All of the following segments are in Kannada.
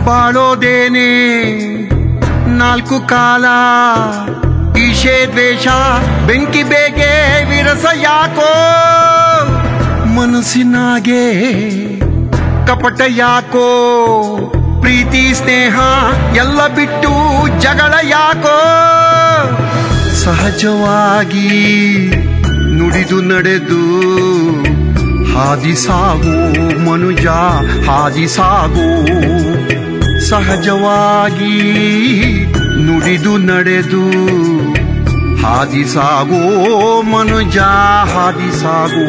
ಬಾಳೋದೇನೆ ನಾಲ್ಕು ಕಾಲ ಈಶೆ ದ್ವೇಷ ಬೆಂಕಿ ಬೇಗೆ ವಿರಸ ಯಾಕೋ ಮನಸ್ಸಿನಾಗೆ ಕಪಟ ಯಾಕೋ ಪ್ರೀತಿ ಸ್ನೇಹ ಎಲ್ಲ ಬಿಟ್ಟು ಜಗಳ ಯಾಕೋ ಸಹಜವಾಗಿ ನುಡಿದು ನಡೆದು ಹಾದಿ ಸಾಗು ಮನುಜ ಹಾದಿ ಸಾಗು ಸಹಜವಾಗಿ ನುಡಿದು ನಡೆದು ಹಾದಿ ಸಾಗೋ ಮನುಜ ಹಾದಿ ಸಾಗು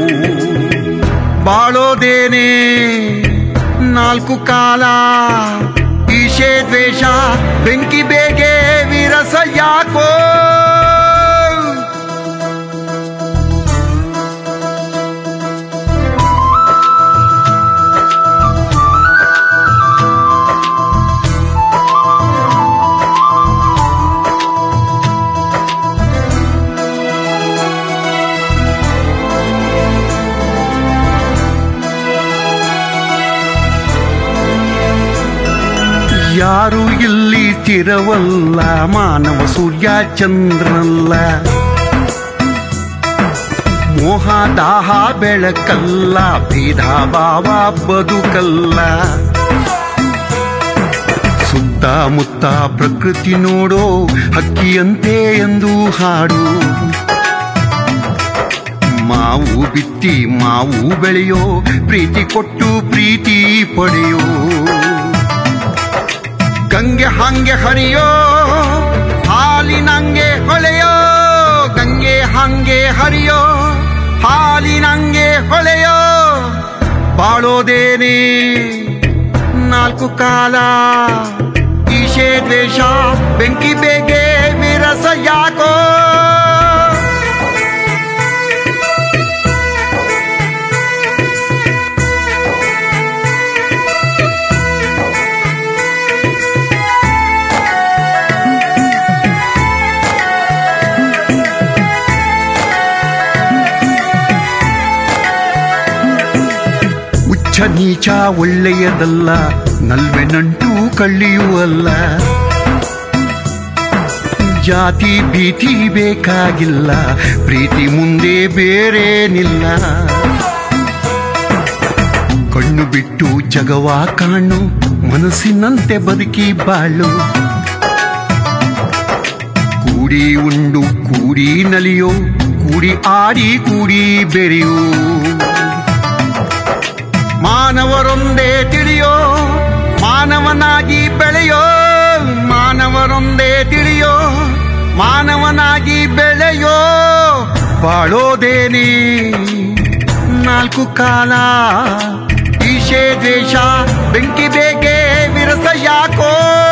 ಬಾಳೋದೇನೆ ನಾಲ್ಕು ಕಾಲ ಈಶೆ ದ್ವೇಷ ಬೆಂಕಿ ಬೇಗೆ ವಿರಸ ಯಾಕೋ ಯಾರು ಇಲ್ಲಿ ತಿರವಲ್ಲ ಮಾನವ ಸೂರ್ಯ ಚಂದ್ರನಲ್ಲ ಮೋಹ ದಾಹ ಬೆಳಕಲ್ಲ ಭೇದ ಭಾವ ಬದುಕಲ್ಲ ಸುತ್ತಮುತ್ತ ಪ್ರಕೃತಿ ನೋಡೋ ಹಕ್ಕಿಯಂತೆ ಎಂದು ಹಾಡು ಮಾವು ಬಿತ್ತಿ ಮಾವು ಬೆಳೆಯೋ ಪ್ರೀತಿ ಕೊಟ್ಟು ಪ್ರೀತಿ ಪಡೆಯೋ ಗಂಗೆ ಹಂಗೆ ಹರಿಯೋ ಹಾಲಿನಂಗೆ ಹೊಳೆಯೋ ಗಂಗೆ ಹಂಗೆ ಹರಿಯೋ ಹಾಲಿನಂಗೆ ಹೊಳೆಯೋ ಬಾಳೋದೇನೆ ನಾಲ್ಕು ಕಾಲ ಈಶೆ ದ್ವೇಷ ಬೆಂಕಿ ಬೇಗೆ ವಿರಸ ಯಾಕೋ ಉಚ್ಚ ನೀಚ ಒಳ್ಳೆಯದಲ್ಲ ನಲ್ವೆ ನಂಟು ಕಳ್ಳಿಯೂ ಅಲ್ಲ ಜಾತಿ ಭೀತಿ ಬೇಕಾಗಿಲ್ಲ ಪ್ರೀತಿ ಮುಂದೆ ಬೇರೇನಿಲ್ಲ ಕಣ್ಣು ಬಿಟ್ಟು ಜಗವ ಕಾಣು ಮನಸ್ಸಿನಂತೆ ಬದುಕಿ ಬಾಳು ಕೂಡಿ ಉಂಡು ಕೂಡಿ ನಲಿಯೋ ಕೂಡಿ ಆಡಿ ಕೂಡಿ ಬೆರೆಯೋ ಮಾನವರೊಂದೇ ತಿಳಿಯೋ ಮಾನವನಾಗಿ ಬೆಳೆಯೋ ಮಾನವರೊಂದೇ ತಿಳಿಯೋ ಮಾನವನಾಗಿ ಬೆಳೆಯೋ ಬಾಳೋದೇನೆ ನಾಲ್ಕು ಕಾಲ ಈಶೆ ದ್ವೇಷ ಬೆಂಕಿ ಬೇಗೆ ವಿರಸ ಯಾಕೋ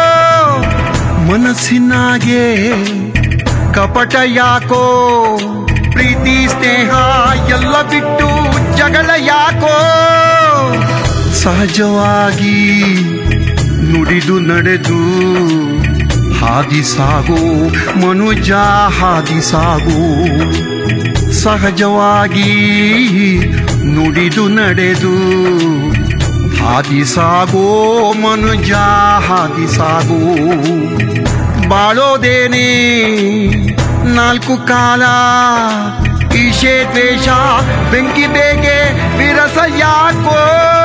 ಮನಸ್ಸಿನಾಗೆ ಕಪಟ ಯಾಕೋ ಪ್ರೀತಿ ಸ್ನೇಹ ಎಲ್ಲ ಬಿಟ್ಟು ಜಗಳ ಯಾಕೋ ಸಹಜವಾಗಿ ನುಡಿದು ನಡೆದು ಹಾದಿ ಸಾಗೋ ಮನುಜ ಹಾದಿ ಸಾಗೋ ಸಹಜವಾಗಿ ನುಡಿದು ನಡೆದು ಹಾದಿ ಸಾಗೋ ಮನುಜ ಹಾದಿ ಸಾಗೋ ಬಾಳೋದೇನೆ ನಾಲ್ಕು ಕಾಲ ಈಶೆ ದ್ವೇಷ ಬೆಂಕಿ ಬೇಗೆ ವಿರಸ ಯಾಕೋ